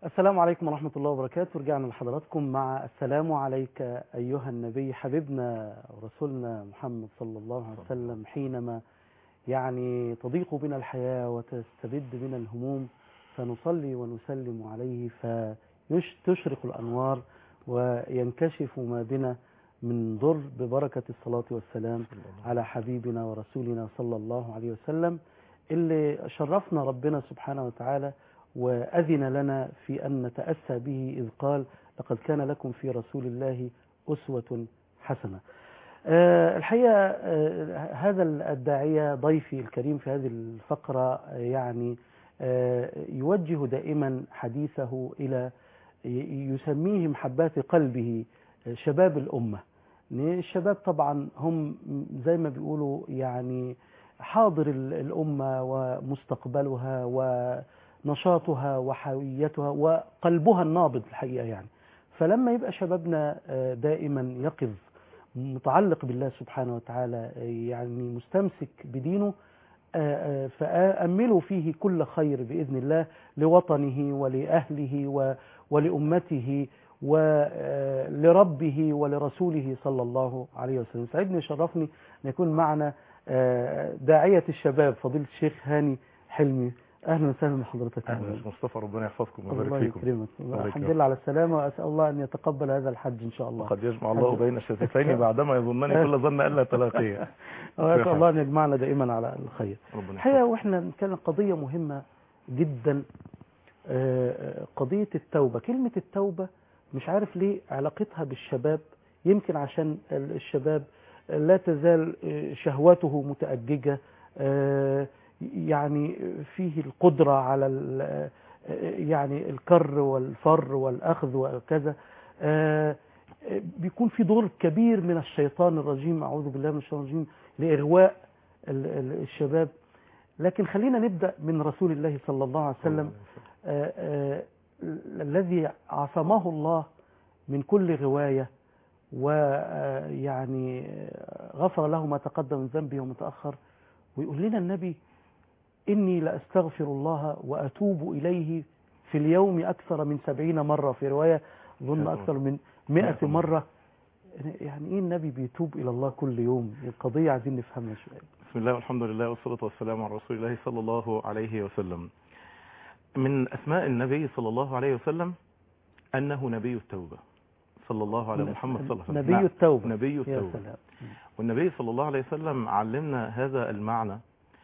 السلام عليكم ورحمة الله وبركاته رجعنا لحضراتكم مع السلام عليك أيها النبي حبيبنا ورسولنا محمد صلى الله عليه وسلم حينما يعني تضيق بنا الحياة وتستبد بنا الهموم فنصلي ونسلم عليه فتشرق الأنوار وينكشف ما بنا من ضر ببركة الصلاة والسلام على حبيبنا ورسولنا صلى الله عليه وسلم اللي شرفنا ربنا سبحانه وتعالى وأذن لنا في أن نتأسى به إذ قال لقد كان لكم في رسول الله أسوة حسنة آه، الحقيقة آه، هذا الداعية ضيفي الكريم في هذه الفقرة آه، يعني آه، يوجه دائما حديثه إلى ي- يسميه محبات قلبه آه، شباب الأمة لأن الشباب طبعا هم زي ما بيقولوا يعني حاضر ال- الأمة ومستقبلها ونشاطها وحيويتها وقلبها النابض الحقيقة يعني فلما يبقى شبابنا آه، دائما يقظ متعلق بالله سبحانه وتعالى آه، يعني مستمسك بدينه آه، آه، فأملوا فيه كل خير بإذن الله لوطنه ولأهله و- ولأمته ولربه ولرسوله صلى الله عليه وسلم سعدني وشرفني أن يكون معنا آه، داعية الشباب فضيلة الشيخ هاني حلمي أهلا وسهلا بحضرتك اهلا يا مصطفى ربنا يحفظكم الله ويبارك فيكم يكرمك الله الحمد يكرمك. لله على السلامة وأسأل الله أن يتقبل هذا الحج إن شاء الله وقد يجمع الله حج- بين الشفتين بعدما يظنني كل ظن الا تلاقيه وأسأل الله أن يجمعنا دائما على الخير ربنا الحقيقة يحفظك. واحنا بنتكلم قضية مهمة جدا آه، آه، قضية التوبة كلمة التوبة مش عارف ليه علاقتها بالشباب يمكن عشان ال- الشباب لا تزال آه، شهوته متأججة آه، يعني فيه القدرة على ال- آه، يعني الكر والفر والأخذ وكذا آه، آه، بيكون في دور كبير من الشيطان الرجيم أعوذ بالله من الشيطان الرجيم لإغواء ال- ال- الشباب لكن خلينا نبدأ من رسول الله صلى الله عليه وسلم آه، آه، الذي عصمه الله من كل غواية ويعني غفر له ما تقدم من ذنبه وما تأخر ويقول لنا النبي إني لأستغفر الله وأتوب إليه في اليوم أكثر من سبعين مرة في رواية ظن أكثر من مئة مرة يعني إيه النبي بيتوب إلى الله كل يوم القضية عايزين نفهمها شوية بسم الله والحمد لله والصلاة والسلام على رسول الله صلى الله عليه وسلم من أسماء النبي صلى الله عليه وسلم أنه نبي التوبة صلى الله على محمد صلى الله عليه وسلم نبي نعم، التوبة نبي يا التوبة سلام والنبي صلى الله عليه وسلم علمنا هذا المعنى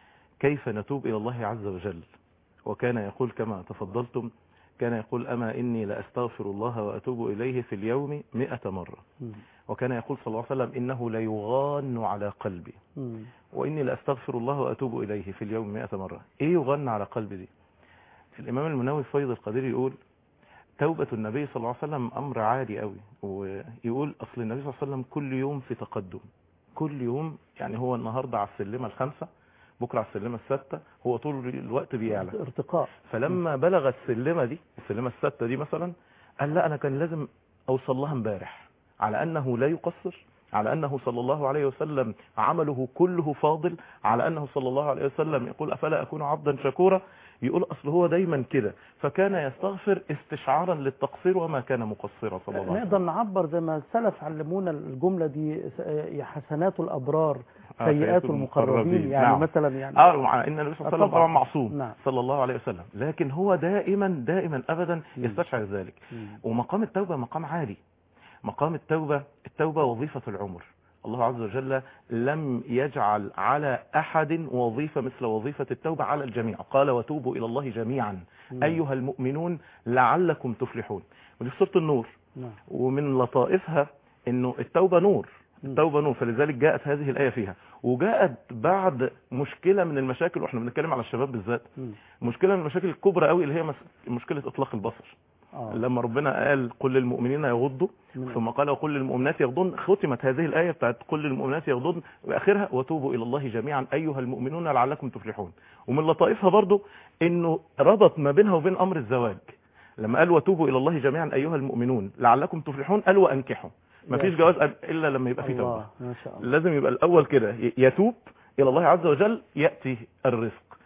كيف نتوب إلى الله عز وجل وكان يقول كما تفضلتم كان يقول أما إني لأستغفر الله وأتوب إليه في اليوم مئة مرة مم. وكان يقول صلى الله عليه وسلم إنه ليغان على قلبي مم. وإني لأستغفر الله وأتوب إليه في اليوم مئة مرة إيه يغن على قلبي دي الإمام المنوي فيض القدير يقول توبة النبي صلى الله عليه وسلم أمر عالي قوي ويقول أصل النبي صلى الله عليه وسلم كل يوم في تقدم كل يوم يعني هو النهاردة على السلمة الخامسة بكرة على السلمة الستة هو طول الوقت بيعلى ارتقاء فلما بلغ السلمة دي السلمة الستة دي مثلا قال لا أنا كان لازم أوصل لها امبارح على أنه لا يقصر على أنه صلى الله عليه وسلم عمله كله فاضل على أنه صلى الله عليه وسلم يقول أفلا أكون عبدا شكورا يقول أصل هو دايما كده فكان يستغفر استشعارا للتقصير وما كان مقصرا صلى الله عليه نقدر وسلم نعبر زي ما السلف علمونا الجملة دي س- حسنات الأبرار آه، سيئات المقربين يعني نعم. مثلا يعني اه مع ان النبي صلى الله عليه وسلم طبعاً. طبعا معصوم نعم. صلى الله عليه وسلم لكن هو دائما دائما ابدا مم. يستشعر ذلك مم. ومقام التوبة مقام عالي مقام التوبة التوبة وظيفة العمر الله عز وجل لم يجعل على أحد وظيفة مثل وظيفة التوبة على الجميع قال وتوبوا إلى الله جميعا مم. أيها المؤمنون لعلكم تفلحون ودي في سورة النور نعم ومن لطائفها انه التوبة نور مم. التوبة نور فلذلك جاءت هذه الآية فيها وجاءت بعد مشكلة من المشاكل واحنا بنتكلم على الشباب بالذات مم. مشكلة من المشاكل الكبرى قوي اللي هي مس- مشكلة إطلاق البصر آه. لما ربنا قال قل للمؤمنين يغضوا من- ثم قال وقل للمؤمنات يغضن ختمت هذه الآية بتاعت قل للمؤمنات يغضن وآخرها وتوبوا إلى الله جميعا أيها المؤمنون لعلكم تفلحون ومن لطائفها برضو إنه ربط ما بينها وبين أمر الزواج لما قال وتوبوا إلى الله جميعا أيها المؤمنون لعلكم تفلحون قال وأنكحوا ما فيش جواز إلا لما يبقى في توبة الله ما شاء الله لازم يبقى الأول كده ي- يتوب إلى الله عز وجل يأتي الرزق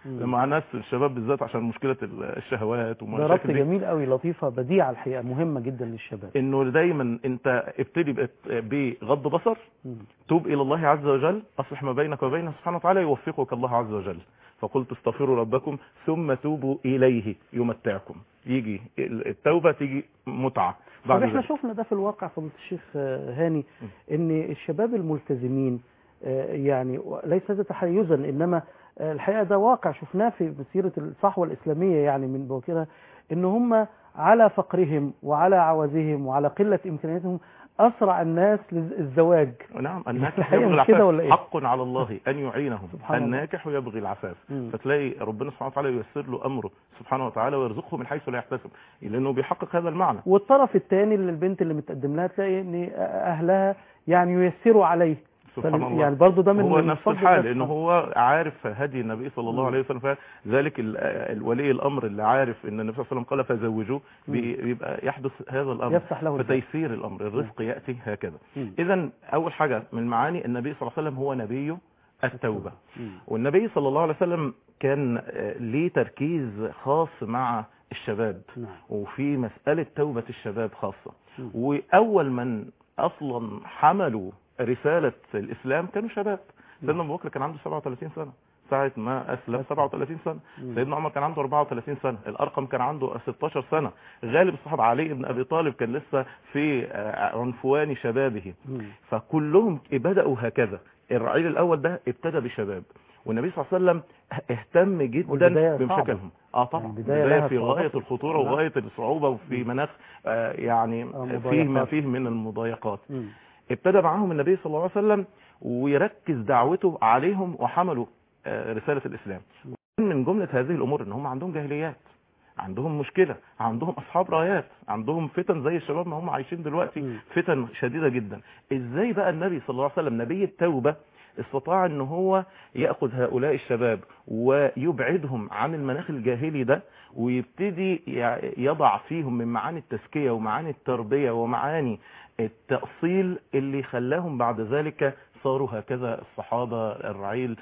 مم. مع ناس الشباب بالذات عشان مشكله الشهوات ده ربط ومشاكل دي جميل قوي لطيفه بديعه الحقيقه مهمه جدا للشباب انه دايما انت ابتدي بت- بغض بصر مم. توب الى الله عز وجل اصلح ما بينك وبينه سبحانه وتعالى يوفقك الله عز وجل فقلت استغفروا ربكم ثم توبوا اليه يمتعكم يجي التوبه تيجي متعه طب بعد احنا ذلك. شفنا ده في الواقع فضيله الشيخ آه، هاني ان الشباب الملتزمين آه، يعني ليس هذا تحيزا انما آه، الحقيقه ده واقع شفناه في مسيره الصحوه الاسلاميه يعني من بوكرها ان هم على فقرهم وعلى عوزهم وعلى قله امكانياتهم اسرع الناس للزواج نعم الناكح الحقيقة يبغي مش كده العفاف ولا إيه؟ حق على الله ان يعينهم سبحان الله. الناكح يبغي العفاف مم. فتلاقي ربنا سبحانه وتعالى ييسر له امره سبحانه وتعالى ويرزقه من حيث لا يحتسب لانه بيحقق هذا المعنى والطرف الثاني اللي البنت اللي متقدم لها تلاقي ان اهلها يعني ييسروا عليه سبحان فال- الله يعني برضه ده من هو من نفس فضل الحال الله لانه سبحانه. هو عارف هدي النبي صلى الله مم. عليه وسلم فذلك ال- الولي الامر اللي عارف ان النبي صلى الله عليه وسلم قال فزوجوه بي- بيبقى يحدث هذا الامر يفتح له الباب. فتيسير الامر الرزق ياتي هكذا مم. اذا اول حاجه من معاني النبي صلى الله عليه وسلم هو نبي التوبه مم. والنبي صلى الله عليه وسلم كان آه، ليه تركيز خاص مع الشباب نعم وفي مسألة توبة الشباب خاصة مم. وأول من أصلا حملوا رسالة الإسلام كانوا شباب سيدنا أبو بكر كان عنده 37 سنة ساعة ما أسلم 37 سنة مم. سيدنا عمر كان عنده 34 سنة الأرقم كان عنده 16 سنة غالب الصحابة علي بن أبي طالب كان لسه في آه، عنفوان شبابه مم. فكلهم بدأوا هكذا الرعيل الأول ده ابتدى بشباب والنبي صلى الله عليه وسلم اهتم جدا والبداية بمشاكلهم اه طبعا يعني البداية البداية لها في غاية صعوبات. الخطورة نعم. وغاية الصعوبة وفي مناخ آه يعني آه، فيه ما مضايقات. فيه من المضايقات مم. ابتدى معاهم النبي صلى الله عليه وسلم ويركز دعوته عليهم وحملوا آه، رسالة الإسلام من جملة هذه الأمور إن هم عندهم جاهليات عندهم مشكلة عندهم أصحاب رايات عندهم فتن زي الشباب ما هم عايشين دلوقتي مم. فتن شديدة جدا إزاي بقى النبي صلى الله عليه وسلم نبي التوبة استطاع ان هو ياخذ هؤلاء الشباب ويبعدهم عن المناخ الجاهلي ده ويبتدي يع- يضع فيهم من معاني التزكيه ومعاني التربيه ومعاني التاصيل اللي خلاهم بعد ذلك صاروا هكذا الصحابه الرعيل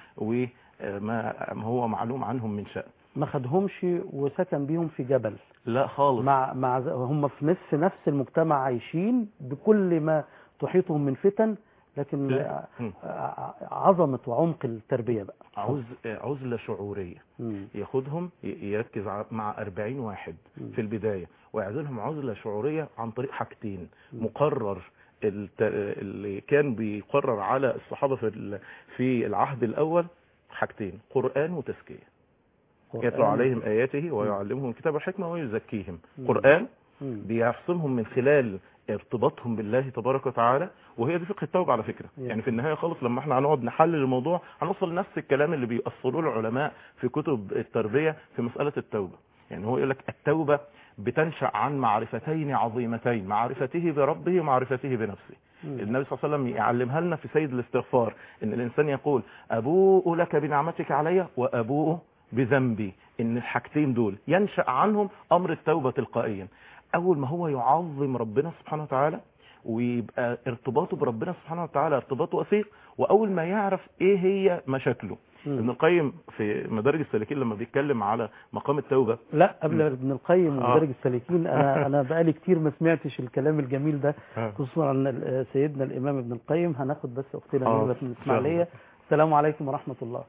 وما هو معلوم عنهم من شأن ما خدهمش وسكن بيهم في جبل لا خالص مع مع هم في نفس نفس المجتمع عايشين بكل ما تحيطهم من فتن لكن لا. مم. ع- عظمه وعمق التربيه بقى عز عزله شعوريه مم. ياخدهم ي- يركز ع- مع 40 واحد مم. في البداية ويعزلهم عزلة شعورية عن طريق حاجتين مم. مقرر الت- اللي كان بيقرر على الصحابة في ال- في العهد الأول حاجتين قرآن وتزكية يتلو قرآن. عليهم آياته ويعلمهم الكتاب والحكمة ويزكيهم مم. قرآن مم. بيعصمهم من خلال ارتباطهم بالله تبارك وتعالى وهي دي فقه التوبة على فكرة Yeah. يعني في النهاية خالص لما احنا هنقعد نحلل الموضوع هنوصل لنفس الكلام اللي بيأصلوه العلماء في كتب التربية في مسألة التوبة يعني هو يقول لك التوبة بتنشأ عن معرفتين عظيمتين معرفته بربه ومعرفته بنفسه مم. النبي صلى الله عليه وسلم يعلمها لنا في سيد الاستغفار ان الانسان يقول ابوء لك بنعمتك علي وابوء بذنبي ان الحاجتين دول ينشأ عنهم امر التوبة تلقائيا اول ما هو يعظم ربنا سبحانه وتعالى ويبقى ارتباطه بربنا سبحانه وتعالى ارتباط وثيق واول ما يعرف ايه هي مشاكله مم. ابن القيم في مدارج السالكين لما بيتكلم على مقام التوبة لا قبل ابن القيم آه. ومدارج السالكين انا انا بقالي كتير ما سمعتش الكلام الجميل ده آه. خصوصا عن ال- سيدنا الامام ابن القيم هناخد بس اختنا آه، ميرفت من إن شاء الله. الاسماعيليه السلام عليكم ورحمه الله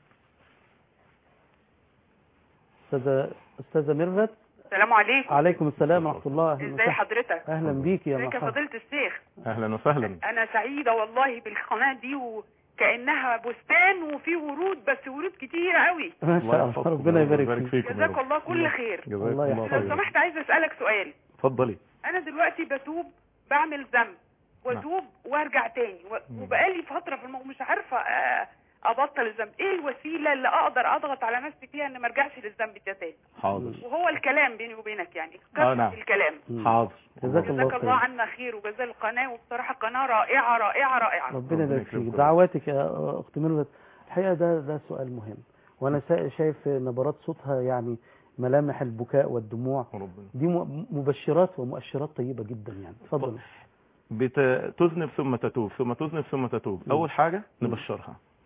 استاذه استاذه ميرفت السلام عليكم عليكم السلام ورحمه الله أهلاً ازي وسهلاً. حضرتك اهلا بيك يا ازيك يا مرحبا فضيله الشيخ اهلا وسهلا انا سعيده والله بالقناه دي وكانها بستان وفي ورود بس ورود كتيره قوي ما شاء الله يحفظكم ربنا يبارك فيك فيكم يا جزاك رب. الله كل خير جزاك الله الله يحفظك. لو خير سمحت عايزه اسالك سؤال اتفضلي انا دلوقتي بتوب بعمل ذنب واتوب وارجع تاني و- وبقالي فتره في الموضوع مش عارفه آه، ابطل الذنب ايه الوسيله اللي اقدر اضغط على نفسي فيها ان ما ارجعش للذنب ده تاني حاضر وهو الكلام بيني وبينك يعني آه، كثره نعم. الكلام مم. حاضر جزاك الله جزاك الله خير عنا خير وجزا القناه وبصراحه قناه رائعه رائعه رائعه ربنا ربنا يبارك فيك يكرمكم. دعواتك يا اخت ميرفت الحقيقه ده ده سؤال مهم وانا شا- شايف نبرات صوتها يعني ملامح البكاء والدموع ربنا دي م- مبشرات ومؤشرات طيبه جدا يعني اتفضل بتذنب ثم تتوب ثم تذنب ثم تتوب مم. اول حاجة مم. نبشرها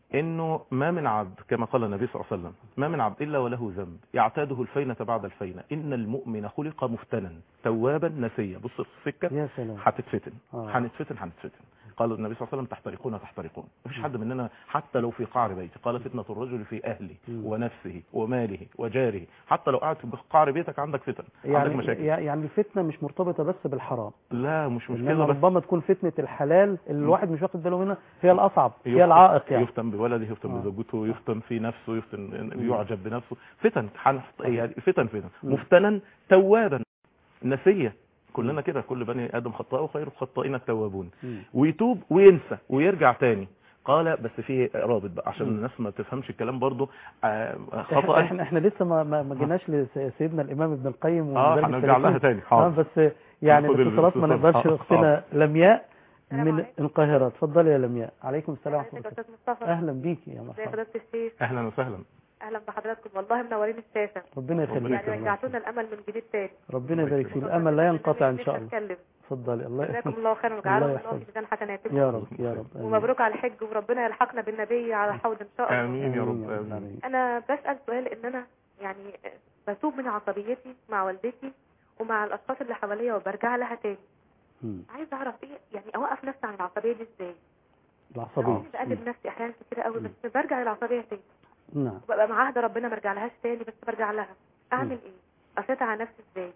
انه ما من عبد كما قال النبي صلى الله عليه وسلم ما من عبد الا وله ذنب يعتاده الفينة بعد الفينة ان المؤمن خلق مفتنا توابا نسيا بص في السكة يا سلام هتتفتن آه. هنتفتن هنتفتن قال النبي صلى الله عليه وسلم تحترقون تحترقون مفيش حد مننا حتى لو في قعر بيته قال فتنة الرجل في اهله مم. ونفسه وماله وجاره حتى لو قعدت في قعر بيتك عندك فتن عندك يعني مشاكل يعني الفتنه مش مرتبطه بس بالحرام لا مش مش انما كده بس ربما تكون فتنه الحلال اللي الواحد مش واخد باله منها هي الاصعب هي يفتن- العائق يعني يفتن بولده يفتن آه. بزوجته يفتن في نفسه يفتن يعجب بنفسه فتن حن- يعني فتن فتن مم. مفتنا توابا نسية كلنا كده كل بني ادم خطاء وخير الخطائين التوابون مم. ويتوب وينسى ويرجع تاني قال بس في رابط بقى عشان مم. الناس ما تفهمش الكلام برضو آه، احنا خطأ احنا, احنا لسه ما ما ما جيناش لسيدنا الامام ابن القيم اه ومدارج هنرجع لها السالكين. تاني اه حاضر بس يعني ناخد الاتصالات ما الاتصال. نقدرش آه، اختنا لمياء السلام من عليكم. القاهره اتفضلي يا لمياء عليكم السلام ورحمه ازيك يا الله استاذ مصطفى اهلا بيكي يا ازي مرحبا حضرة الشيخ اهلا وسهلا اهلا بحضراتكم والله منورين الشاشه ربنا ربنا يخليك يعني رجعتونا الامل من جديد تاني ربنا الله يبارك فيك يكرمك. الامل لا ينقطع ان شاء الله اتكلم اتفضلي الله جزاكم يحفظك الله خيرا وجعله الله الله يحفظك. في ميزان حسناتكم يا رب يا رب آمين. ومبروك على الحج وربنا يلحقنا بالنبي على الحوض ان شاء الله امين يا رب آمين امين العالمين. انا بسال سؤال ان انا يعني بتوب من عصبيتي مع والدتي ومع الاشخاص اللي حواليا وبرجع لها تاني مم. عايز اعرف ايه يعني اوقف نفسي عن العصبيه دي ازاي العصبيه يعني بقلب نفسي احيانا كتير قوي بس برجع للعصبيه تاني نعم ببقى معاهده ربنا ما ارجعلهاش تاني بس برجع لها اعمل ايه اسيطر على نفسي ازاي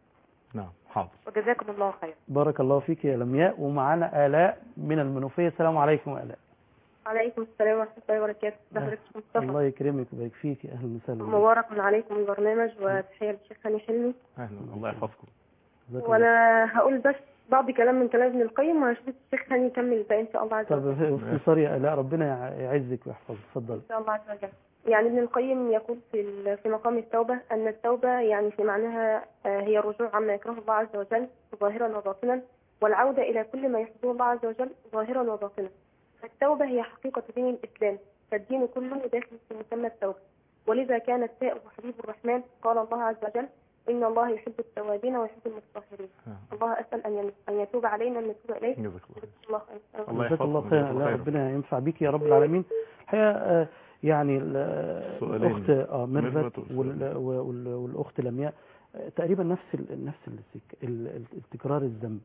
نعم حاضر وجزاكم الله خير بارك الله فيك يا لمياء ومعانا آلاء من المنوفية السلام عليكم يا آلاء عليكم السلام ورحمة الله وبركاته أه. حضرتك مصطفى الله يكرمك ويبارك فيك أهلا وسهلا بك. مبارك عليكم البرنامج وتحية للشيخ هاني حلمي اهلا الله يحفظكم جزاك الله. وأنا هقول بس بعض كلام من كلام ابن القيم وهشوف الشيخ هاني يكمل الباقي إن شاء الله عز طب وجل باختصار يا آلاء ربنا يع- يعزك ويحفظك اتفضل إن شاء الله عز وجل يعني ابن القيم يقول في ال- في مقام التوبة أن التوبة يعني في معناها آه، هي الرجوع عما يكرهه الله عز وجل ظاهرا وباطنا والعودة إلى كل ما يحبه الله عز وجل ظاهرا وباطنا فالتوبة هي حقيقة دين الإسلام فالدين كله داخل في مسمى التوبة ولذا كان التائب حبيب الرحمن قال الله عز وجل إن الله يحب التوابين ويحب المتطهرين آه. الله أسأل أن ين- أن يتوب علينا أن نتوب إليه جزاك الله خير. جزاك الله خير الله جزاك الله يحفظكم، خير جزاك الله لا خير. ربنا ينفع بيك يا رب العالمين الحقيقة آه، يعني ال- سؤالين. الأخت آه ميرفت ميرفت والسؤالين. وال- وال- والأخت لمياء آه، تقريبا نفس ال- نفس السك- ال- ال- تكرار الذنب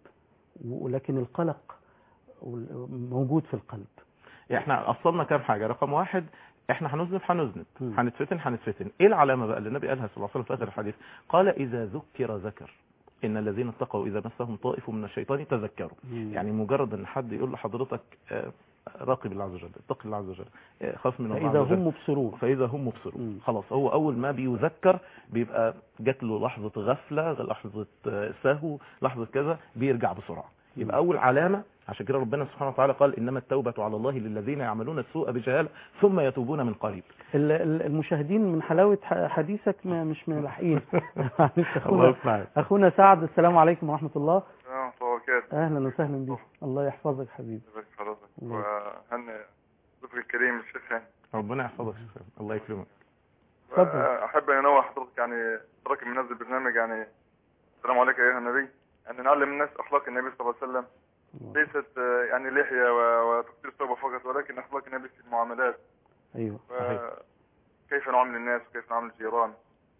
ولكن القلق وال- موجود في القلب احنا اصلنا كام حاجه رقم واحد احنا هنذنب هنذنب مم. هنتفتن هنتفتن ايه العلامه بقى اللي النبي قالها صلى الله عليه وسلم في اخر الحديث قال اذا ذكر ذكر ان الذين اتقوا اذا مسهم طائف من الشيطان تذكروا يعني مجرد ان حد يقول لحضرتك آه، راقب الله عز وجل اتق الله عز وجل آه، خاف من الله فإذا عز وجل هم مبصرون فاذا هم مبصرون مم. خلاص هو اول ما بيذكر بيبقى جات له لحظه غفله لحظه آه، سهو لحظه كذا بيرجع بسرعه يبقى اول علامه عشان كده ربنا سبحانه وتعالى قال انما التوبه على الله للذين يعملون السوء بجهاله ثم يتوبون من قريب ال- ال- المشاهدين من حلاوة ح- حديثك ما- مش ملاحقين معلش الله أخونا يسمعك أخونا سعد السلام عليكم ورحمة الله السلام ورحمة الله وبركاته أهلا وسهلا بك الله يحفظك حبيبي يبارك في حضرتك الله وهني ضيفك الكريم الشيخ هاني ربنا يحفظك يا شيخ. الله يكرمك اتفضل. أحب أن أنوه حضرتك يعني حضرتك منزل برنامج يعني السلام عليك أيها النبي أن نعلم الناس أخلاق النبي صلى الله عليه وسلم الله. ليست آه، يعني لحية و- وتقصير التوبة فقط ولكن أخلاق النبي في المعاملات أيوه صحيح. كيف نعامل الناس وكيف نعامل الجيران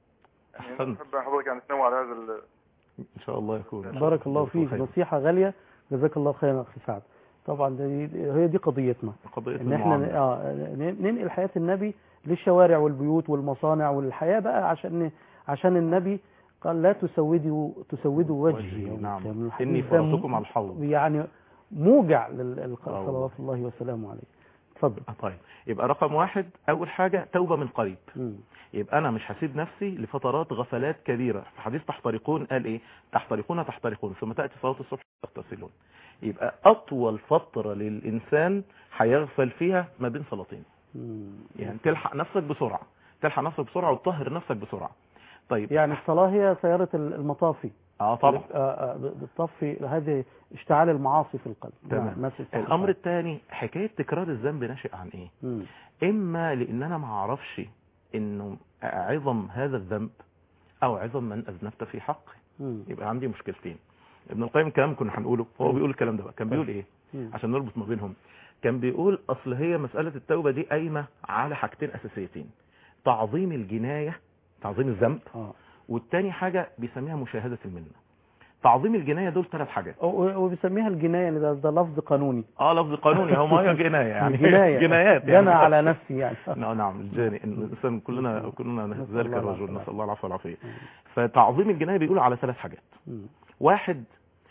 يعني أحسنت. أحب حضرتك يعني تنوه على هذا ال- ان شاء الله يكون بارك الله جزاك فيك خير. نصيحة غالية جزاك الله خيرا أخي سعد طبعا دي دي- هي دي قضيتنا قضيه ان احنا ن- المعامله اه ن- ننقل حياة النبي للشوارع والبيوت والمصانع والحياة بقى عشان عشان النبي قال لا تسودوا تسودوا وجهي وجهي، يوم نعم. القيامة. الحديث إني ده فرطكم م- على الحوض. يعني موجع لل- والله. صلوات الله وسلامه عليه اتفضل آه، طيب يبقى رقم واحد اول حاجه توبه من قريب مم. يبقى انا مش هسيب نفسي لفترات غفلات كبيره في حديث تحترقون قال ايه تحترقون تحترقون ثم تاتي صلاه الصبح تغتسلون يبقى اطول فتره للانسان هيغفل فيها ما بين صلاتين مم. يعني تلحق نفسك بسرعه تلحق نفسك بسرعه وتطهر نفسك بسرعه طيب يعني الصلاة هي سيارة ال- المطافي اه طبعا آه، آه، بتطفي هذه اشتعال المعاصي في القلب تمام. نعم، نفس الصحة. الامر الثاني حكايه تكرار الذنب ناشئ عن ايه مم. اما لان انا ما اعرفش انه عظم هذا الذنب او عظم من اذنبت في حقه مم. يبقى عندي مشكلتين ابن القيم كلام كنا هنقوله هو بيقول الكلام ده بقى كان بيقول ايه مم. عشان نربط ما بينهم كان بيقول اصل هي مسألة التوبة دي قايمة على حاجتين اساسيتين تعظيم الجناية تعظيم الذنب اه والتاني حاجة بيسميها مشاهدة المنة تعظيم الجناية دول ثلاث حاجات و- وبيسميها الجناية يعني ده, ده لفظ قانوني اه لفظ قانوني هو ما هي جناية يعني جناية جنايات جنى على نفسي يعني نعم نعم الجاني الانسان كلنا كلنا نسأل ذلك الله الرجل العافية. نسال الله العفو والعافيه فتعظيم الجنايه بيقول على ثلاث حاجات مم. واحد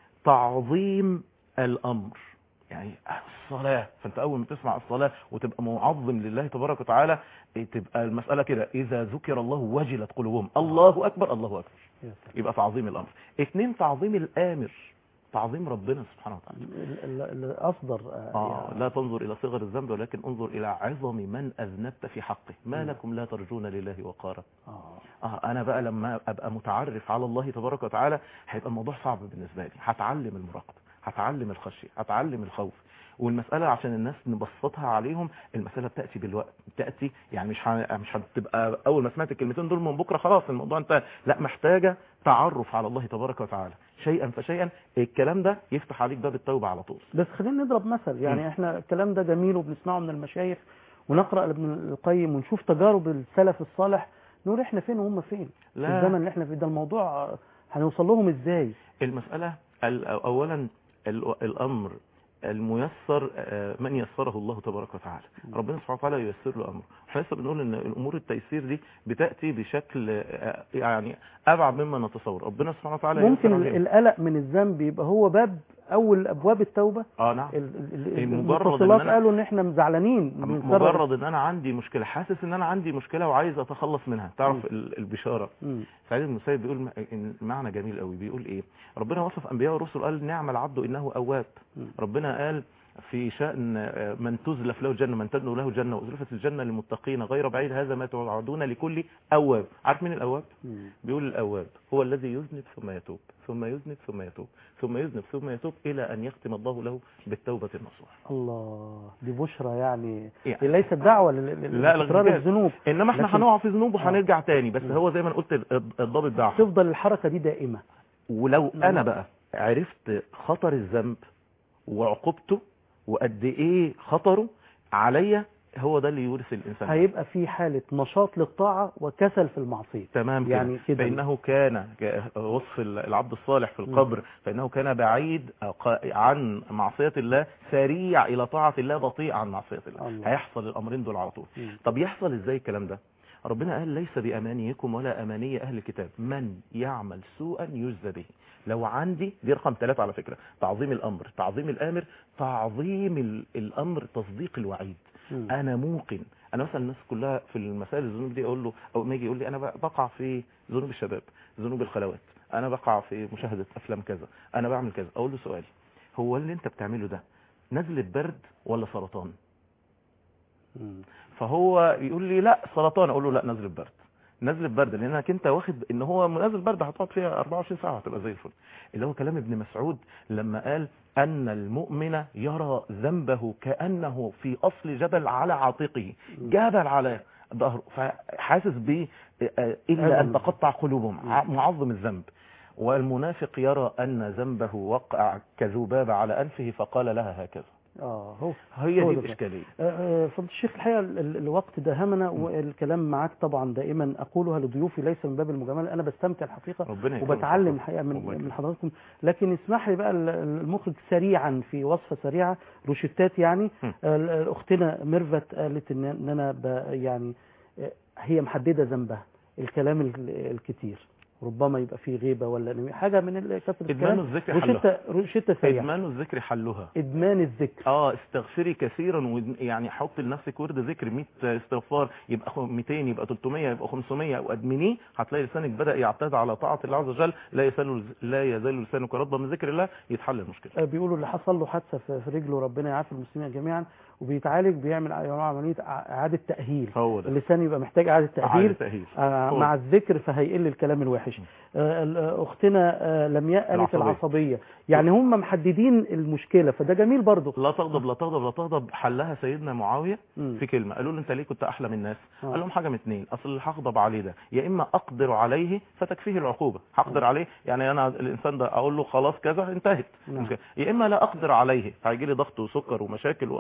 تعظيم الامر يعني الصلاه فانت اول ما تسمع الصلاه وتبقى معظم لله تبارك وتعالى إيه، تبقى المساله كده اذا ذكر الله وجلت قلوبهم الله اكبر الله اكبر يا سلام. يبقى تعظيم الامر اثنين تعظيم الامر تعظيم ربنا سبحانه وتعالى ال- ال- اللي اصدر آه، آه يعني- لا تنظر إلى صغر الذنب ولكن انظر إلى عظم من أذنبت في حقه ما لكم لا ترجون لله وقارا اه آه أنا بقى لما أبقى متعرف على الله تبارك وتعالى هيبقى الموضوع صعب بالنسبة لي هتعلم المراقبة هتعلم الخشية هتعلم الخوف والمسألة عشان الناس نبسطها عليهم المسألة بتأتي بالوقت بتأتي يعني مش ه... مش هتبقى أول ما سمعت الكلمتين دول من بكرة خلاص الموضوع انتهى لا محتاجة تعرف على الله تبارك وتعالى شيئا فشيئا الكلام ده يفتح عليك باب التوبة على طول بس خلينا نضرب مثل يعني مم. احنا الكلام ده جميل وبنسمعه من المشايخ ونقرا لابن القيم ونشوف تجارب السلف الصالح نقول احنا فين وهم فين في لا. الزمن اللي احنا فيه ده الموضوع آه، هنوصل لهم ازاي المسألة ال- أولا ال- الأمر الميسر آه، من يسره الله تبارك وتعالى ربنا سبحانه وتعالى ييسر له أمره احنا لسه بنقول ان الأمور التيسير دي بتأتي بشكل آه، يعني أبعد مما نتصور ربنا سبحانه وتعالى ممكن ييسر ال- عليهم. القلق من الذنب يبقى هو باب اول ابواب التوبه اه نعم ال- ال- ال- مجرد إن المتصلات أنا- قالوا ان احنا مزعلانين من سبب- مجرد ان انا عندي مشكلة حاسس ان انا عندي مشكلة وعايز اتخلص منها تعرف مم. ال- البشارة مم. سعيد بن المسيب بيقول م- إن- معنى جميل قوي بيقول ايه ربنا وصف انبياء ورسل قال نعم العبد انه اواب مم. ربنا قال في شأن آه، من تزلف له الجنة من تدنو له الجنة وأزلفت الجنة للمتقين غير بعيد هذا ما توعدون لكل أواب عارف مين الأواب؟ مم. بيقول الأواب هو الذي يذنب ثم يتوب ثم يذنب ثم يتوب ثم يذنب ثم يتوب إلى أن يختم الله له بالتوبة النصوح الله دي بشرى يعني يعني ليست دعوه لل- لل- لا، لتكرار لا، الذنوب إنما احنا لكن- هنقع في ذنوب آه. وهنرجع تاني بس مم. هو زي ما أنا قلت ال- الضابط بتاعها تفضل الحركه دي دائمه ولو نعم. انا بقى عرفت خطر الذنب وعقوبته وقد ايه خطره عليا هو ده اللي يورث الانسان هيبقى في حاله نشاط للطاعه وكسل في المعصيه تمام كده يعني كده. فانه كان ك- وصف العبد الصالح في القبر فانه كان بعيد ق- عن معصيه الله سريع الى طاعه الله بطيء عن معصيه الله, الله. هيحصل الامرين دول على طول مم. طب يحصل ازاي الكلام ده ربنا قال ليس بأمانيكم ولا أماني أهل الكتاب من يعمل سوءا يجزى به لو عندي دي رقم ثلاثة على فكرة تعظيم الأمر تعظيم الآمر تعظيم ال- الأمر تصديق الوعيد مم. أنا موقن أنا مثلا الناس كلها في المسائل الذنوب دي أقول له أو ما يجي يقول لي أنا بقع في ذنوب الشباب ذنوب الخلوات أنا بقع في مشاهدة أفلام كذا أنا بعمل كذا أقول له سؤال هو اللي أنت بتعمله ده نزلة برد ولا سرطان مم. فهو يقول لي لا سرطان اقول له لا نزل برد نزل برد لانك انت واخد ان هو نازل برد هتقعد فيها 24 ساعه هتبقى زي الفل اللي هو كلام ابن مسعود لما قال ان المؤمن يرى ذنبه كانه في اصل جبل على عاتقه جبل على ظهره فحاسس به آه، الا ان تقطع قلوبهم ع- معظم الذنب والمنافق يرى ان ذنبه وقع كذباب على انفه فقال لها هكذا اه هو هي هو دي ده. الاشكاليه آه، آه، فضل الشيخ الحقيقه ال- ال- الوقت داهمنا والكلام معاك طبعا دائما اقولها لضيوفي ليس من باب المجامله انا بستمتع الحقيقه ربنا يكرمك. وبتعلم الحقيقه الله من يكرمك. من حضراتكم لكن اسمح لي بقى ال- المخرج سريعا في وصفه سريعه روشتات يعني م. آه، ال- اختنا ميرفت قالت ان إن انا ب- يعني آه، هي محدده ذنبها الكلام ال- الكتير ربما يبقى فيه غيبه ولا نمي- حاجه من ال- كثره ادمان الكلام الذكر روشته حلها روشته سريعه ادمان الذكر حلها ادمان الذكر اه استغفري كثيرا ود- يعني حط لنفسك ورد ذكر 100 استغفار يبقى خ- 200 يبقى 300 يبقى 500 وادمنيه هتلاقي لسانك بدا يعتاد على طاعه الله عز وجل لا يزال لا يزال لسانك رطبا من ذكر الله يتحل المشكله آه، بيقولوا اللي حصل له حادثه في في رجله ربنا يعافي المسلمين جميعا وبيتعالج بيعمل عمليه ع- اعاده تاهيل هو ده اللسان يبقى محتاج اعاده عادة تاهيل تأهيل آه، هو مع الذكر فهيقل الكلام الوحش آه، ال- آه، اختنا آه، لمياء قالت العصبية. العصبيه يعني هم محددين المشكله فده جميل برضه لا تغضب لا تغضب لا تغضب حلها سيدنا معاويه مم. في كلمه قالوا له انت ليه كنت احلى من الناس آه. قال لهم حاجه من اتنين اصل اللي هغضب عليه ده يا اما اقدر عليه فتكفيه العقوبه هقدر عليه يعني انا الانسان ده اقول له خلاص كذا انتهت نعم. المشكلة. يا اما لا اقدر عليه هيجي لي ضغط وسكر ومشاكل وامراض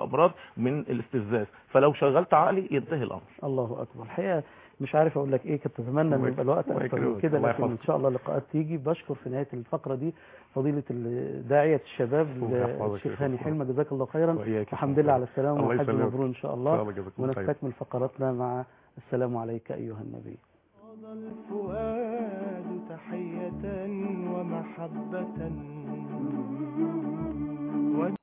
من الاستفزاز فلو شغلت عقلي ينتهي الامر الله اكبر الحقيقه مش عارف اقول لك ايه كنت اتمنى ان الله يبقى الوقت الله اكتر من يكرمك. كده الله لكن ان يحفظك. شاء الله لقاءات تيجي بشكر في نهايه الفقره دي فضيله ال- داعيه الشباب الله يحفظك الشيخ يا هاني شيخ. حلمه جزاك الله خيرا وإياك يا والحمد شيخ. لله على السلامه الله والحج يسلمك. مبرور ان شاء إن الله شاء الله جزاكم الله خير. ونستكمل فقراتنا مع السلام عليك ايها النبي الفؤاد تحية ومحبة